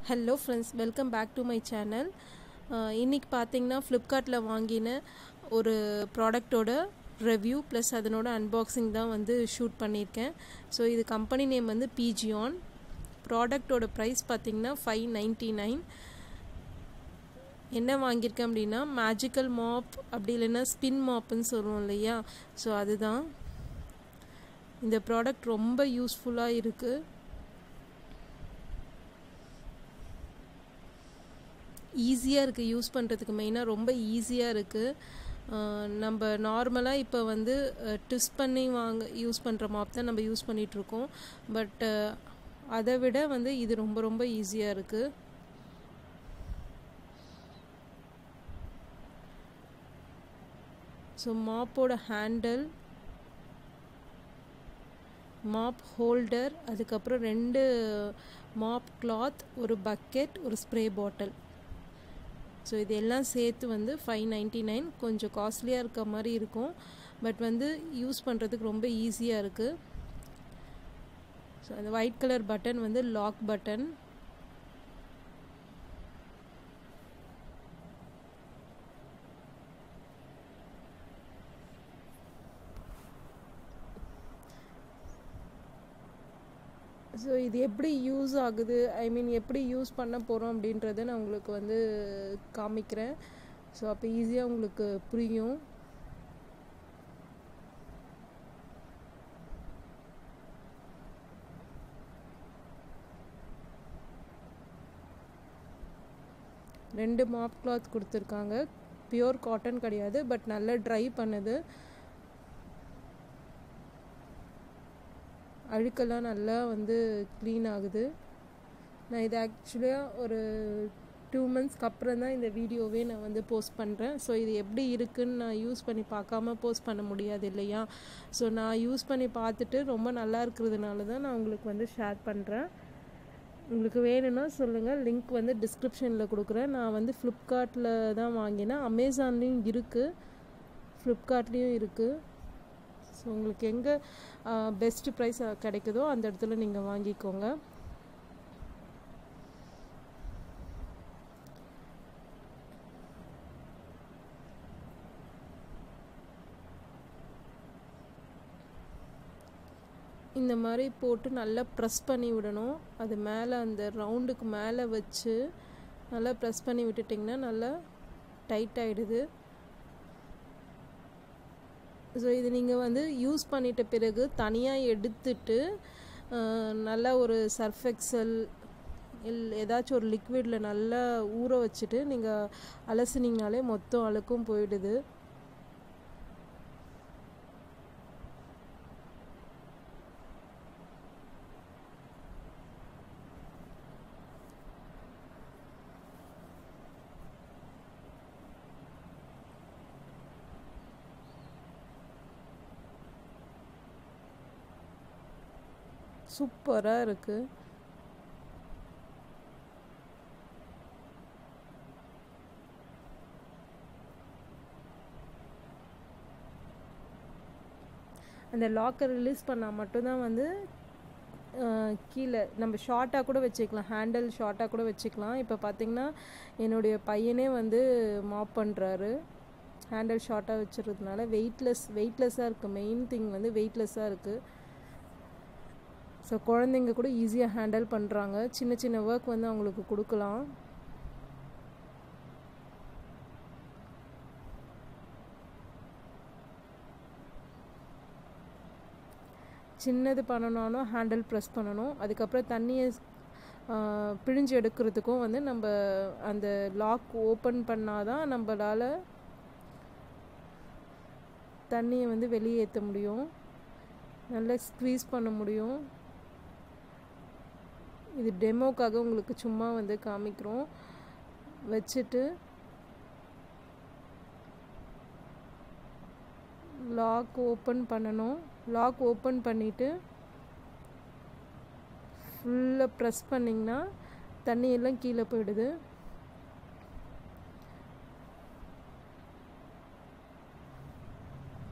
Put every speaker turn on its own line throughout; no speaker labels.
hello friends welcome back to my channel இன்றைக்கி பார்த்தீங்கன்னா ஃப்ளிப்கார்ட்டில் வாங்கின ஒரு ப்ராடக்டோட ரிவ்யூ ப்ளஸ் அதனோட அன்பாக்சிங் தான் வந்து ஷூட் பண்ணியிருக்கேன் ஸோ இது கம்பெனி நேம் வந்து பிஜியான் ப்ராடக்டோட ப்ரைஸ் பார்த்தீங்கன்னா ஃபைவ் நைன்ட்டி நைன் என்ன வாங்கியிருக்கேன் அப்படின்னா மேஜிக்கல் மாப் அப்படி இல்லைன்னா ஸ்பின் மாப்புன்னு சொல்லுவோம் இல்லையா ஸோ அதுதான் இந்த ப்ராடக்ட் ரொம்ப யூஸ்ஃபுல்லாக இருக்குது ஈஸியாக இருக்குது யூஸ் பண்ணுறதுக்கு மெயினாக ரொம்ப ஈஸியாக இருக்குது நம்ம நார்மலாக இப்போ வந்து ட்விஸ்ட் பண்ணி வாங்க யூஸ் பண்ணுற மாப் தான் நம்ம யூஸ் பண்ணிகிட்ருக்கோம் பட் அதை விட வந்து இது ரொம்ப ரொம்ப ஈஸியாக இருக்குது ஸோ மாப்போட ஹேண்டில் மாப் ஹோல்டர் அதுக்கப்புறம் ரெண்டு மாப் கிளாத் ஒரு பக்கெட் ஒரு ஸ்ப்ரே பாட்டில் ஸோ இது எல்லாம் சேர்த்து வந்து ஃபைவ் நைன்ட்டி நைன் கொஞ்சம் காஸ்ட்லியாக இருக்க மாதிரி இருக்கும் பட் வந்து யூஸ் பண்ணுறதுக்கு ரொம்ப ஈஸியாக இருக்குது ஸோ அந்த ஒயிட் கலர் பட்டன் வந்து லாக் பட்டன் ஸோ இது எப்படி யூஸ் ஆகுது ஐ மீன் எப்படி யூஸ் பண்ண போகிறோம் அப்படின்றத நான் உங்களுக்கு வந்து காமிக்கிறேன் ஸோ அப்போ ஈஸியாக உங்களுக்கு புரியும் ரெண்டு மாப் கிளாத் கொடுத்துருக்காங்க பியோர் காட்டன் கிடையாது பட் நல்லா ட்ரை பண்ணுது அழுக்கெல்லாம் நல்லா வந்து க்ளீன் ஆகுது நான் இது ஆக்சுவலியாக ஒரு டூ மந்த்ஸ்க்கு அப்புறம் தான் இந்த வீடியோவே நான் வந்து போஸ்ட் பண்ணுறேன் ஸோ இது எப்படி இருக்குன்னு நான் யூஸ் பண்ணி பார்க்காம போஸ்ட் பண்ண முடியாது இல்லையா ஸோ நான் யூஸ் பண்ணி பார்த்துட்டு ரொம்ப நல்லா இருக்கிறதுனால தான் நான் உங்களுக்கு வந்து ஷேர் பண்ணுறேன் உங்களுக்கு வேணும்னா சொல்லுங்கள் லிங்க் வந்து டிஸ்கிரிப்ஷனில் கொடுக்குறேன் நான் வந்து ஃப்ளிப்கார்ட்டில் தான் வாங்கினேன் அமேசான்லேயும் இருக்குது ஃப்ளிப்கார்ட்லேயும் இருக்குது ஸோ உங்களுக்கு எங்கே பெஸ்ட் ப்ரைஸ் கிடைக்குதோ அந்த இடத்துல நீங்கள் வாங்கிக்கோங்க இந்த மாதிரி போட்டு நல்லா ப்ரெஸ் பண்ணி விடணும் அது மேலே அந்த ரவுண்டுக்கு மேலே வச்சு நல்லா ப்ரெஸ் பண்ணி விட்டுட்டிங்கன்னா நல்லா டைட் ஆகிடுது ஸோ இது நீங்கள் வந்து யூஸ் பண்ணிட்ட பிறகு தனியாக எடுத்துட்டு நல்லா ஒரு சர்ஃப் எக்ஸல் இல் ஏதாச்சும் ஒரு லிக்விடில் நல்லா ஊற வச்சுட்டு நீங்கள் அலசினீங்கனாலே மொத்தம் அழுக்கும் போயிடுது சூப்பராக இருக்குது அந்த லாக்கர் ரிலீஸ் பண்ணால் மட்டும்தான் வந்து கீழே நம்ம ஷார்ட்டாக கூட வச்சுக்கலாம் ஹேண்டில் ஷார்ட்டாக கூட வச்சுக்கலாம் இப்போ பார்த்திங்கன்னா என்னுடைய பையனே வந்து மாப் பண்ணுறாரு ஹேண்டில் ஷார்ட்டாக வச்சுருக்கிறதுனால வெயிட்லெஸ் வெயிட்லெஸ்ஸாக இருக்குது மெயின் திங் வந்து வெயிட்லெஸ்ஸாக இருக்குது ஸோ குழந்தைங்க கூட ஈஸியாக ஹேண்டில் பண்ணுறாங்க சின்ன சின்ன ஒர்க் வந்து அவங்களுக்கு கொடுக்கலாம் சின்னது பண்ணணும்னாலும் ஹேண்டில் ப்ரெஸ் பண்ணணும் அதுக்கப்புறம் தண்ணியை பிழிஞ்சு எடுக்கிறதுக்கும் வந்து நம்ம அந்த லாக் ஓப்பன் பண்ணாதான் நம்மளால் தண்ணியை வந்து வெளியே ஏற்ற முடியும் நல்லா ஸ்க்வீஸ் பண்ண முடியும் இது டெமோக்காக உங்களுக்கு சும்மா வந்து காமிக்கிறோம் வச்சுட்டு லாக் ஓப்பன் பண்ணணும் லாக் ஓப்பன் பண்ணிவிட்டு ஃபுல்லாக ப்ரெஸ் பண்ணிங்கன்னா தண்ணி எல்லாம் கீழே போயிடுது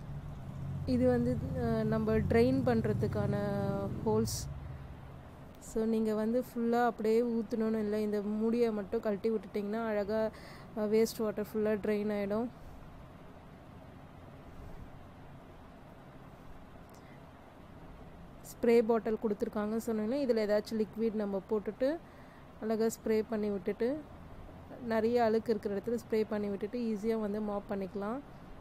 இது வந்து நம்ம ட்ரெயின் பண்ணுறதுக்கான ஹோல்ஸ் ஸோ நீங்கள் வந்து ஃபுல்லாக அப்படியே ஊற்றணும்னு இல்லை இந்த மூடியை மட்டும் கழட்டி விட்டுட்டிங்கன்னா அழகாக வேஸ்ட் வாட்டர் ஃபுல்லாக ட்ரெயின் ஆகிடும் ஸ்ப்ரே பாட்டில் கொடுத்துருக்காங்க சொன்னீங்கன்னா இதில் ஏதாச்சும் லிக்விட் நம்ம போட்டுட்டு அழகாக ஸ்ப்ரே பண்ணி விட்டுட்டு நிறைய அழுக்கு இருக்கிற இடத்துல ஸ்ப்ரே பண்ணி விட்டுட்டு ஈஸியாக வந்து மாப் பண்ணிக்கலாம்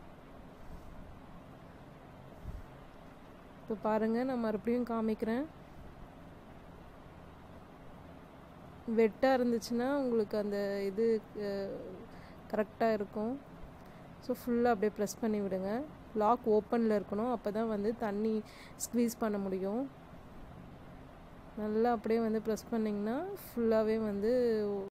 இப்போ பாருங்கள் நான் மறுபடியும் காமிக்கிறேன் வெட்டாக இருந்துச்சுன்னா உங்களுக்கு அந்த இது கரெக்டாக இருக்கும் ஸோ ஃபுல்லாக அப்படியே ப்ரெஸ் பண்ணி விடுங்க லாக் ஓப்பனில் இருக்கணும் அப்போ தான் வந்து தண்ணி ஸ்க்வீஸ் பண்ண முடியும் நல்லா அப்படியே வந்து ப்ரெஸ் பண்ணிங்கன்னா ஃபுல்லாகவே வந்து